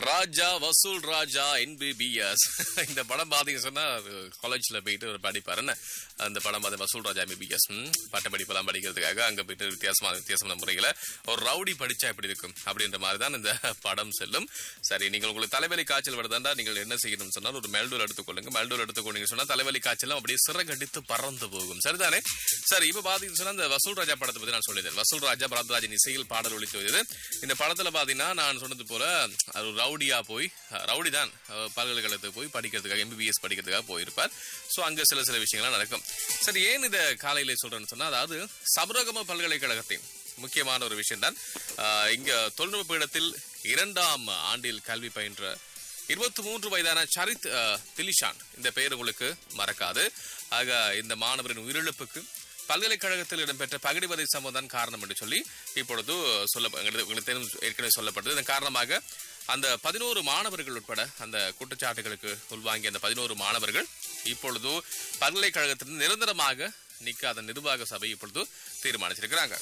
ராஜா வசூல் ராஜா என்பிபிஎஸ் இந்த படம் பாத்தீங்க சொன்னா காலேஜ்ல போயிட்டு ஒரு படிப்பாரு என்ன அந்த படம் பார்த்து வசூல் ராஜா எம்பிபிஎஸ் பட்ட படிப்பெல்லாம் படிக்கிறதுக்காக அங்க போயிட்டு வித்தியாசமான வித்தியாசமான முறையில ஒரு ரவுடி படிச்சா எப்படி இருக்கும் அப்படின்ற மாதிரி தான் இந்த படம் செல்லும் சரி நீங்கள் உங்களுக்கு தலைவலி காய்ச்சல் வருதாண்டா நீங்கள் என்ன செய்யணும்னு சொன்னால் ஒரு மெல்டோல் எடுத்துக்கொள்ளுங்க மெல்டோல் எடுத்துக்கொண்டீங்க சொன்னா தலைவலி காய்ச்சலும் அப்படியே சிறகடித்து பறந்து போகும் சரிதானே சரி இப்ப பாத்தீங்கன்னு சொன்னா இந்த வசூல் ராஜா படத்தை பத்தி நான் சொல்லியிருந்தேன் வசூல் ராஜா பரத்ராஜன் இசையில் பாடல் ஒழித்து வருது இந்த படத்துல பாத்தீங்கன்னா நான் சொன்னது போல அது ஒரு ரவுடியா போய் ரவுடி தான் அஹ், பல்கலைக்கழகத்துக்கு போய் படிக்கிறதுக்காக எம்பிபிஎஸ் படிக்கிறதுக்காக போயிருப்பார் சோ அங்க சில சில விஷயங்கள்லாம் நடக்கும் சரி ஏன் இதை காலையில சொல்றேன்னு சொன்னா அதாவது சபரகம பல்கலைக்கழகத்தின் முக்கியமான ஒரு விஷயம் தான் இங்க தொழில்நுட்ப பீடத்தில் இரண்டாம் ஆண்டில் கல்வி பயின்ற இருபத்தி மூன்று வயதான சரித் அஹ், திலிஷான் இந்த பெயர் உங்களுக்கு மறக்காது ஆக இந்த மாணவரின் உயிரிழப்புக்கு பல்கலைக்கழகத்தில் இடம்பெற்ற பகிடிவதை சம்பவம் தான் காரணம் என்று சொல்லி இப்பொழுது சொல்ல எங்களுக்கு உங்களுக்கு தெரியும், ஏற்கனவே சொல்லப்பட்டது இதன் காரணமாக அந்த பதினோரு மாணவர்கள் உட்பட அந்த குற்றச்சாட்டுகளுக்கு உள்வாங்கிய அந்த பதினோரு மாணவர்கள் இப்பொழுது பல்கலைக்கழகத்திலிருந்து நிரந்தரமாக நிற்காத நிர்வாக சபை இப்பொழுது தீர்மானிச்சிருக்கிறாங்க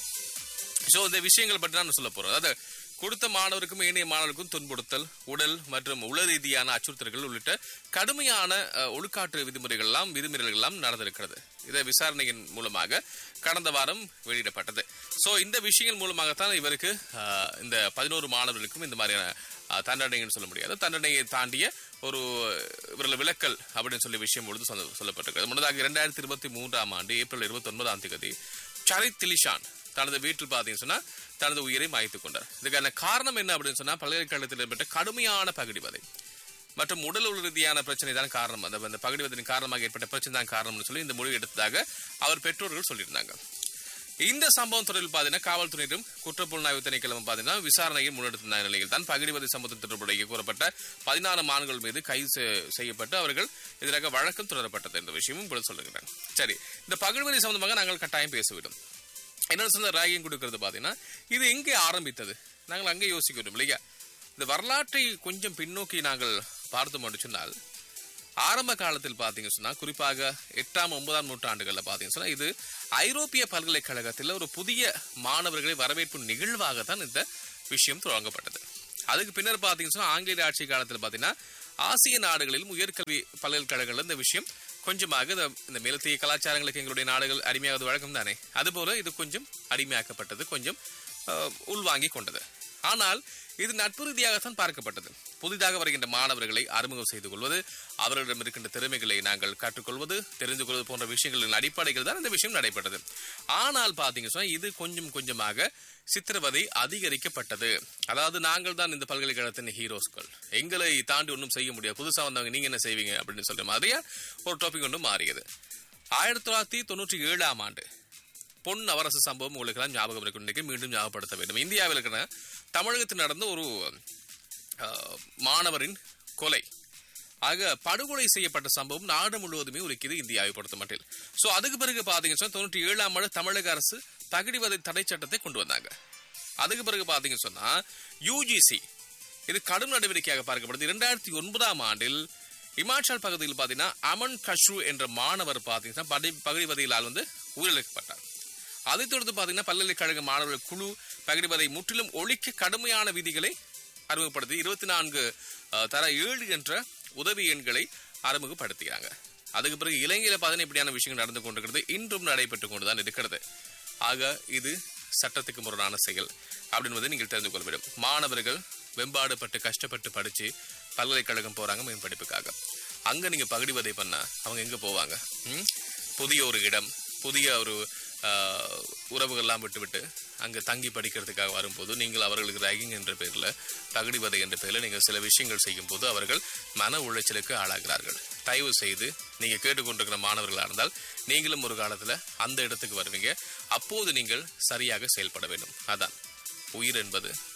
சோ இந்த விஷயங்கள் பற்றி நான் சொல்ல போறோம் அதாவது கொடுத்த மாணவருக்கும் ஏனைய மாணவருக்கும் துன்புறுத்தல் உடல் மற்றும் உள ரீதியான அச்சுறுத்தல்கள் உள்ளிட்ட கடுமையான அஹ், ஒழுக்காற்று விதிமுறைகள் எல்லாம் விதிமுறைகள் எல்லாம் நடந்திருக்கிறது இதை விசாரணையின் மூலமாக கடந்த வாரம் வெளியிடப்பட்டது சோ இந்த விஷயங்கள் மூலமாகத்தான் இவருக்கு அஹ், இந்த பதினோரு மாணவர்களுக்கும் இந்த மாதிரியான அஹ், தண்டனைன்னு சொல்ல முடியாது தண்டனையை தாண்டிய ஒரு இவர்கள் விலக்கல் அப்படின்னு சொல்லி விஷயம் பொழுது சொல்ல சொல்லப்பட்டிருக்கிறது முன்னதாக இரண்டாயிரத்தி இருபத்தி மூன்றாம் ஆண்டு ஏப்ரல் இருபத்தி ஒன்பதாம் தேதி சரித் திலிஷான் தனது வீட்டில் பார்த்தீங்கன்னு சொன்னா தனது உயிரை மாய்த்துக் கொண்டார் இதுக்கான காரணம் என்ன அப்படின்னு சொன்னா பல்கலைக்கழகத்தில் ஏற்பட்ட கடுமையான பகுடிவதை மற்றும் உடல் உள் ரீதியான பிரச்சனை தான் காரணம் அந்த அந்த பகுடிவதின் காரணமாக ஏற்பட்ட பிரச்சனை தான் காரணம்னு சொல்லி இந்த முடிவு எடுத்ததாக அவர் பெற்றோர்கள் சொல்லியிருந்தாங்க இந்த சம்பவம் தொடர்பில் பார்த்தீங்கன்னா காவல்துறையிடம் குற்றப்புலனாய்வு திணைக்களம் பார்த்தீங்கன்னா விசாரணையை முன்னெடுத்த நிலையில் தான் பகுடிவதை சம்பவத்தில் தொடர்புடைய கூறப்பட்ட பதினாறு மாணவர்கள் மீது கைது செ- செய்யப்பட்டு அவர்கள் எதிராக வழக்கம் தொடரப்பட்டது என்ற விஷயமும் இப்பொழுது சொல்லுகிறேன் சரி இந்த பகுடிவதை சம்பந்தமாக நாங்கள் கட்டாயம் பேசவிடும் என்னன்னு சொன்ன ராகியம் கொடுக்கிறது பாத்தீங்கன்னா இது எங்கே ஆரம்பித்தது நாங்கள் அங்கே யோசிக்கிறோம் இல்லையா இந்த வரலாற்றை கொஞ்சம் பின்னோக்கி நாங்கள் பார்த்தோம் என்று சொன்னால் ஆரம்ப காலத்தில் பார்த்தீங்க சொன்னா குறிப்பாக எட்டாம் ஒன்பதாம் நூற்றாண்டுகளில் பார்த்தீங்க சொன்னா இது ஐரோப்பிய பல்கலைக்கழகத்தில் ஒரு புதிய மாணவர்களை வரவேற்பு நிகழ்வாக தான் இந்த விஷயம் தொடங்கப்பட்டது அதுக்கு பின்னர் பார்த்தீங்க சொன்னா ஆங்கிலேய ஆட்சி காலத்தில் பார்த்தீங்கன்னா ஆசிய நாடுகளிலும் உயர்கல்வி பல்கலைக்கழகங்கள் இந்த விஷயம் கொஞ்சமாக இந்த- இந்த மேலத்திய கலாச்சாரங்களுக்கு எங்களுடைய நாடுகள் அடிமையாவது வழக்கம் தானே அதுபோல இது கொஞ்சம் அடிமையாக்கப்பட்டது கொஞ்சம் அஹ், உள்வாங்கி கொண்டது ஆனால் இது நட்பு ரீதியாகத்தான் பார்க்கப்பட்டது புதிதாக வருகின்ற மாணவர்களை அறிமுகம் செய்து கொள்வது அவர்களிடம் இருக்கின்ற திறமைகளை நாங்கள் கற்றுக்கொள்வது தெரிந்து கொள்வது போன்ற விஷயங்களின் அடிப்படையில் தான் இந்த விஷயம் நடைபெற்றது ஆனால் பாத்தீங்க சொன்னா இது கொஞ்சம் கொஞ்சமாக சித்திரவதை அதிகரிக்கப்பட்டது அதாவது நாங்கள் தான் இந்த பல்கலைக்கழகத்தின் ஹீரோஸ்கள் எங்களை தாண்டி ஒன்றும் செய்ய முடியாது புதுசா வந்தவங்க நீங்க என்ன செய்வீங்க அப்படின்னு சொல்ற மாதிரியா ஒரு டாபிக் ஒன்று மாறியது ஆயிரத்தி தொள்ளாயிரத்தி தொண்ணூற்றி ஏழாம் ஆண்டு பொன் நவரச சம்பவம் உங்களுக்கு எல்லாம் ஞாபகம் இருக்கும் இன்னைக்கு மீண்டும் ஞாபகப்படுத்த வேண்டும் இந்தியாவில் இருக்கிற தமிழகத்தில் நடந்த ஒரு அஹ், மாணவரின் கொலை ஆக படுகொலை செய்யப்பட்ட சம்பவம் நாடு முழுவதுமே இருக்குது இந்தியாவை பொறுத்த மட்டில் சோ அதுக்கு பிறகு பாத்தீங்கன்னா சொன்னா, தொண்ணூற்றி ஏழாம் ஆண்டு தமிழக அரசு தகுதிவதை தடை சட்டத்தை கொண்டு வந்தாங்க அதுக்கு பிறகு பாத்தீங்க சொன்னா யூஜிசி இது கடும் நடவடிக்கையாக பார்க்கப்படுது இரண்டாயிரத்தி ஒன்பதாம் ஆண்டில் இமாச்சல் பகுதியில் பாத்தீங்கன்னா அமன் கஷ்ரு என்ற மாணவர் பாத்தீங்கன்னா படி பகுதிவதையிலால் வந்து உயிரிழக்கப்பட்டார் அதைத் தொடர்ந்து பாத்தீங்கன்னா பல்கலைக்கழக மாணவர்கள் குழு பகிர்வதை முற்றிலும் ஒழிக்க கடுமையான விதிகளை அறிமுகப்படுத்தி இருபத்தி நான்கு தர ஏழு என்ற உதவி எண்களை அறிமுகப்படுத்துகிறாங்க அதுக்கு பிறகு இலங்கையில பார்த்தீங்கன்னா இப்படியான விஷயங்கள் நடந்து கொண்டிருக்கிறது இன்றும் நடைபெற்றுக் கொண்டுதான் இருக்கிறது ஆக இது சட்டத்துக்கு முரணான செயல் அப்படின்பதை நீங்கள் தெரிந்து கொள்ள வேண்டும் மாணவர்கள் வெம்பாடுபட்டு கஷ்டப்பட்டு படிச்சு பல்கலைக்கழகம் போறாங்க மேம்படிப்புக்காக அங்க நீங்க பகுடிவதை பண்ணா அவங்க எங்க போவாங்க ம்? புதிய ஒரு இடம் புதிய ஒரு ஆஹ், உறவுகள்லாம் விட்டுவிட்டு அங்க தங்கி படிக்கிறதுக்காக வரும்போது நீங்கள் அவர்களுக்கு ரேகிங் என்ற பேர்ல பகுடிவதை என்ற பேர்ல நீங்கள் சில விஷயங்கள் செய்யும் போது அவர்கள் மன உளைச்சலுக்கு ஆளாகிறார்கள் தயவு செய்து நீங்க கேட்டுக்கொண்டிருக்கிற மாணவர்களா இருந்தால் நீங்களும் ஒரு காலத்துல அந்த இடத்துக்கு வருவீங்க அப்போது நீங்கள் சரியாக செயல்பட வேண்டும் அதான் உயிர் என்பது